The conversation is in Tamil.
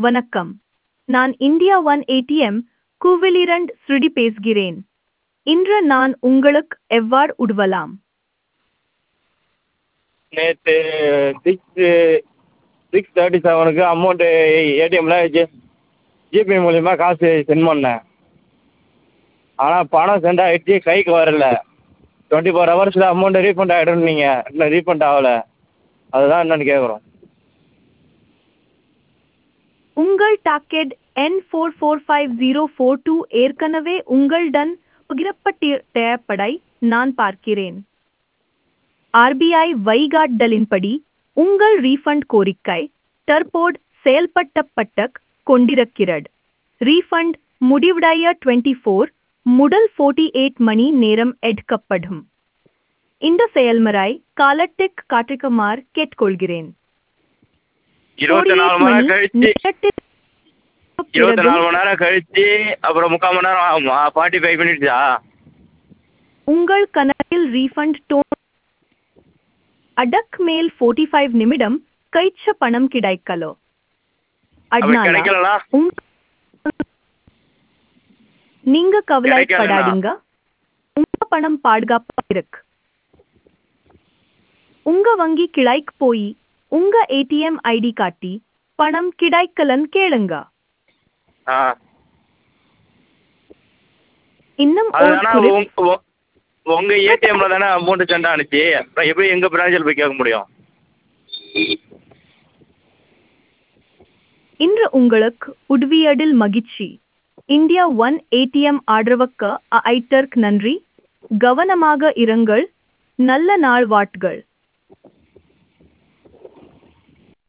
வணக்கம் நான் இந்தியா ஒன் ஏடிஎம் கூவிலிரண்ட் ஸ்ருடி பேசுகிறேன் இன்று நான் உங்களுக்கு எவ்வாறு உதவலாம் நேற்று சிக்ஸு சிக்ஸ் தேர்ட்டி செவனுக்கு அமௌண்ட்டு ஏடிஎம்மில் ஜி ஜிபே மூலிமா காசு சென்ட் பண்ணேன் ஆனால் பணம் சென்ட் ஆகிடுச்சி கைக்கு வரல டுவெண்ட்டி ஃபோர் ஹவர்ஸில் அமௌண்ட்டு ரீஃபண்ட் ஆகிடும்னீங்க இன்னும் ரீஃபண்ட் ஆகலை அதுதான் என்னென்னு கேட்குறோம் உங்கள் டாக்கெட் என் four four five zero four two ஏற்கனவே உங்களுடன் பகிரப்பட்டிருப்பதை நான் பார்க்கிறேன் ஆர்பிஐ வழிகாட்டுதலின்படி உங்கள் ரீஃபண்ட் கோரிக்கை தற்போது செயல்படுத்தப்பட்டு கொண்டிருக்கிறது ரீஃபண்ட் முடிவடைய டுவெண்ட்டி ஃபோர் முதல் ஃபோர்ட்டி எயிட் மணி நேரம் எடுக்கப்படும் இந்த செயல்முறை காலத்திற்கு காட்டுக்குமாறு கேட்டுக்கொள்கிறேன் இருபத்தி நாலு மணி நேரம் கழிச்சு இருபத்தி நாலு பிறகு மணி நேரம் கழிச்சு அப்புறம் முக்கால் மணி நேரம் ஆகுமா ஃபார்ட்டி ஃபைவ் மினிட்ஸா உங்கள் கணக்கில் ரீஃபண்ட் டோன் அடக் மேல் 45 நிமிடம் கழிச்ச பணம் கிடைக்கலோ அப்படி அதனால கிடைக்கலனா உங்க நீங்க கவலைப்படாதீங்க உங்க பணம் பாதுகாப்பா இருக்கு உங்க வங்கி கிளைக்கு போய் உங்க ஏடிஎம் ஐடி காட்டி பணம் கிடைக்கலன்னு கேளுங்க ஆ இன்னும் அது ஒரு ஆனால் குறிப்- உங்க உ- உங்க ஏடிஎம்ல தானே அமௌண்ட் சென்ட் ஆனுச்சு அப்புறம் எப்படி எங்க பிரான்ச்சில் போய் கேட்க முடியும் இன்று உங்களுக்கு உதவியதில் மகிழ்ச்சி இந்தியா ஒன் ஏடிஎம் ஆதரவுக்கு ஐட்டர்க் நன்றி கவனமாக இருங்கள் நல்ல நாள் வாட்கள்